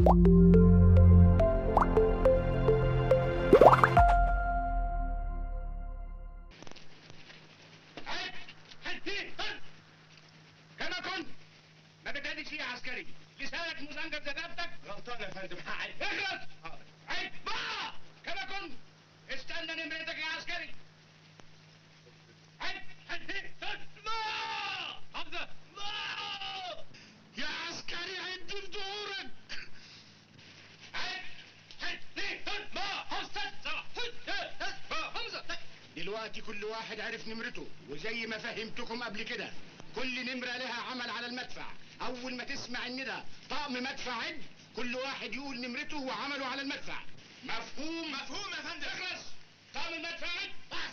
كما كنت ما بتهدش فيه يا عسكري لسانك مزنجر زجاجتك غلطان يا فندم حقي اخلص عيب بقى كما كنت استنى نمرتك يا عسكري عيب لا حمزة لا يا عسكري عد في ظهورك دلوقتي كل واحد عرف نمرته وزي ما فهمتكم قبل كده كل نمرة لها عمل على المدفع أول ما تسمع الندى طقم مدفع عد كل واحد يقول نمرته وعمله على المدفع مفهوم مفهوم يا فندم اخلص طقم المدفع عد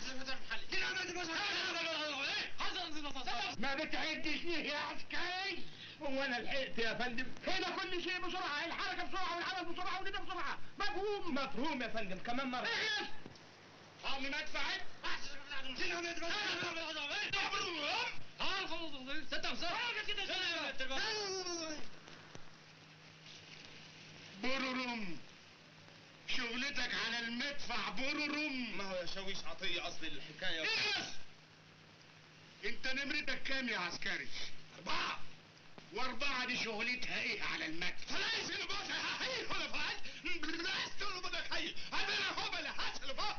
ما بتعدش ليه يا عسكري هو انا لحقت يا فندم هنا كل شيء بسرعة الحركة بسرعة والعمل بسرعة والندى بسرعة مفهوم مفهوم يا فندم كمان مرة اخلص طقم مدفع عد بررم شغلتك على المدفع بررم ما هو يا شاويش عطية اصل الحكاية اخلص انت نمرتك كام يا عسكري اربعة واربعة دي شغلتها ايه على المدفع فلايس اللي بوسع هاي ولا فاج بلاش تقولوا بدك هاي انا هو اللي حصل فوق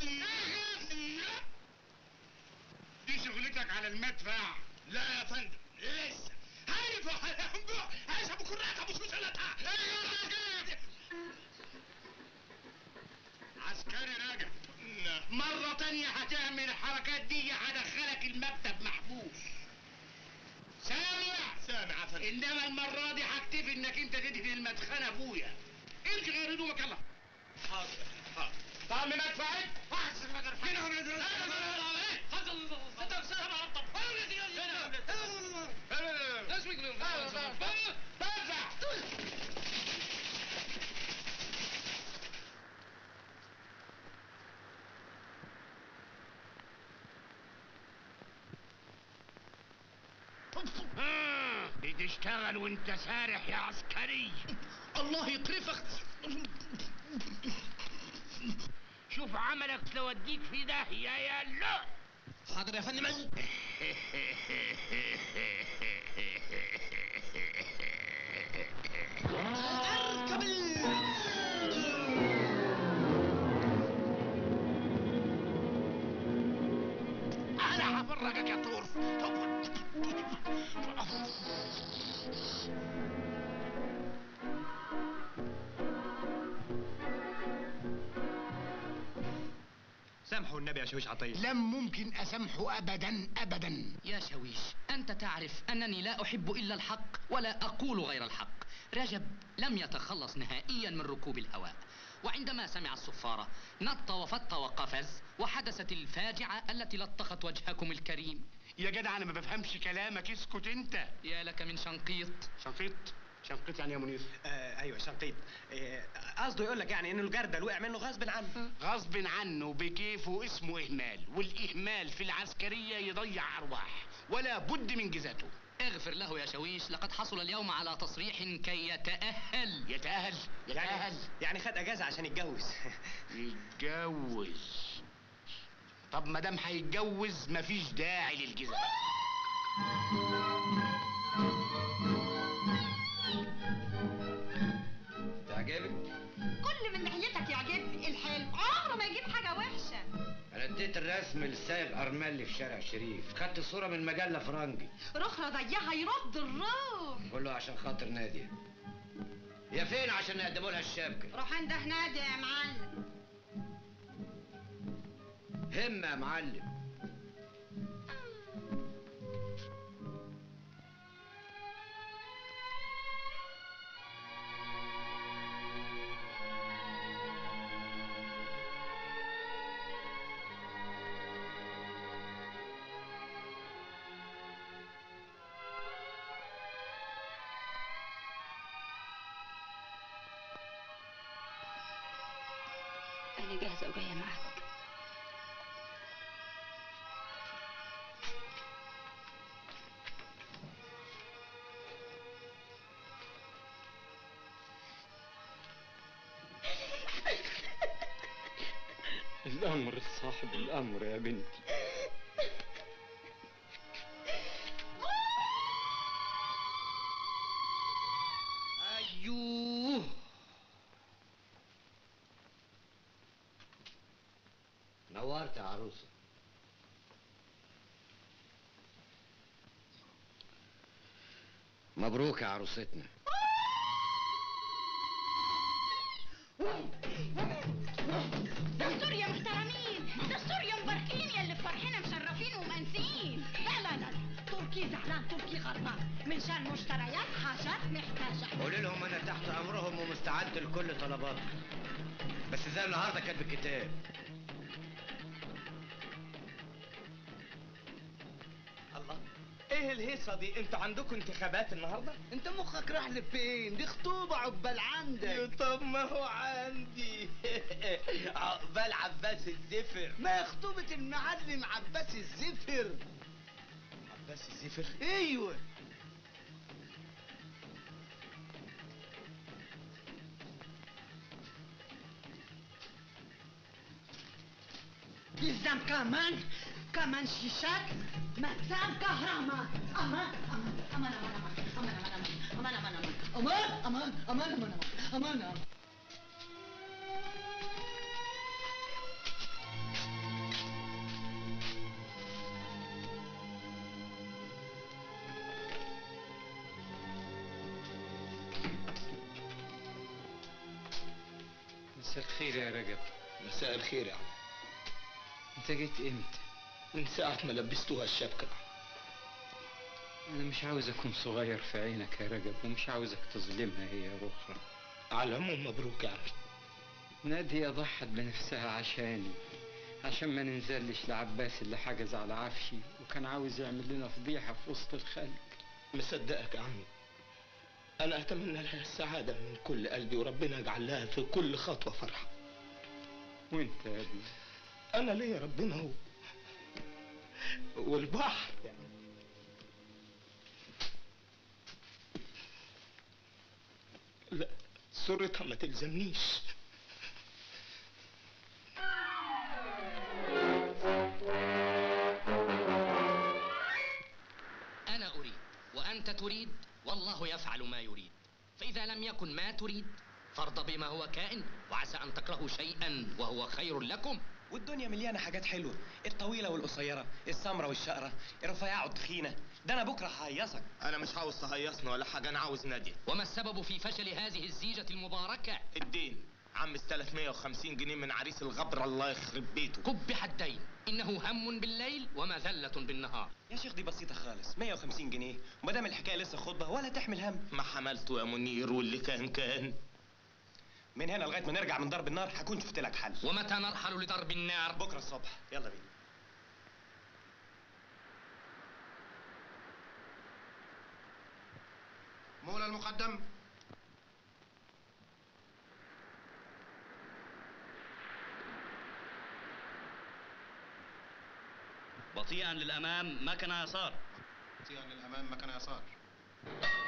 دي شغلتك على المدفع لا يا فندم لسه هاي فوق هاي ابو كراك ابو شو سلطة عسكري راجع مرة تانية هتعمل الحركات دي هدخلك المكتب محبوس سامع سامع يا فندم انما المرة دي هكتفي انك انت تدهن المدخنة ابويا امشي غير هدومك يلا حاضر حاضر طعم مدفعك بتشتغل وانت سارح يا عسكري الله يقرفك شوف عملك توديك في داهية يا لا حاضر يا فندم اركب انا هفرجك يا طور سامحوا النبي يا شاويش عطية لم ممكن اسامحه ابدا ابدا يا شويش أنت تعرف أنني لا أحب إلا الحق ولا أقول غير الحق رجب لم يتخلص نهائيا من ركوب الهواء وعندما سمع الصفارة نط وفط وقفز وحدثت الفاجعة التي لطخت وجهكم الكريم يا جدع انا ما بفهمش كلامك اسكت انت يا لك من شنقيط شنقيط شنقيط يعني يا منير آه ايوه شنقيط آه، قصده يقول لك يعني انه الجردل وقع منه غصب عنه غصب عنه بكيفه اسمه اهمال والاهمال في العسكرية يضيع ارواح ولا بد من جزاته اغفر له يا شويش لقد حصل اليوم على تصريح كي يتأهل يتأهل يعني يتأهل يعني خد اجازه عشان يتجوز يتجوز طب ما دام هيتجوز مفيش داعي للجزاء تعجبك؟ كل من ناحيتك يعجبني الحلو عمره ما يجيب حاجة وحشة انا اديت الرسم للسايق ارملي في شارع شريف خدت صورة من مجلة فرنجي رخرة ضيعها يرد الروح كله عشان خاطر نادية يا فين عشان نقدموا لها الشبكة روح انده نادي يا معلم همة يا معلم انا جاهزة وجاية معاك الأمر صاحب الأمر يا بنتي أيوه نورت يا عروسه مبروك يا عروستنا دستور يا محترمين دستور يا مباركين يا اللي فرحنا مشرفين ومنسيين لا لا لا تركي زعلان تركي غضبان من شان مشتريات حاجات محتاجة قولي لهم انا تحت امرهم ومستعد لكل طلباتهم بس زي النهارده كانت بالكتاب الله ايه الهيصه دي انتوا عندكم انتخابات النهارده انت مخك راح لفين دي خطوبة عقبال عندك طب ما هو عندي عقبال عباس الزفر ما خطوبة المعلم عباس الزفر عباس الزفر ايوه يلزم كمان كمان شيشات مكتب كهرباء امان امان امان امان امان امان امان امان امان امان امان امان امان امان امان مساء الخير يا رجب مساء الخير يا عم انت جيت امتى من ساعة ما لبستوها الشبكة انا مش عاوز اكون صغير في عينك يا رجب ومش عاوزك تظلمها هي اخرى على العموم مبروك يا عم نادية ضحت بنفسها عشاني عشان ما ننزلش لعباس اللي حجز على عفشي وكان عاوز يعمل لنا فضيحة في وسط الخلق مصدقك يا عمي انا اتمنى لها السعادة من كل قلبي وربنا يجعل لها في كل خطوة فرحة وانت يا ابني انا ليا ربنا هو والبحر لا سرتها ما تلزمنيش أنا أريد وأنت تريد والله يفعل ما يريد فإذا لم يكن ما تريد فارض بما هو كائن وعسى أن تكرهوا شيئا وهو خير لكم والدنيا مليانه حاجات حلوه الطويله والقصيره السمره والشقره الرفيعه والتخينه ده انا بكره ههيصك انا مش عاوز تهيصني ولا حاجة انا عاوز نادية وما السبب في فشل هذه الزيجة المباركة الدين عم 350 جنيه من عريس الغبر الله يخرب بيته قبح الدين إنه هم بالليل ومذلة بالنهار يا شيخ دي بسيطه خالص 150 جنيه وما دام الحكايه لسه خطبه ولا تحمل هم ما حملته يا منير واللي كان كان من هنا لغايه ما نرجع من ضرب النار هكون شفت لك حل ومتى نرحل لضرب النار بكره الصبح يلا بينا مولى المقدم بطيئا للأمام مكنة يسار بطيئا للامام مكان يسار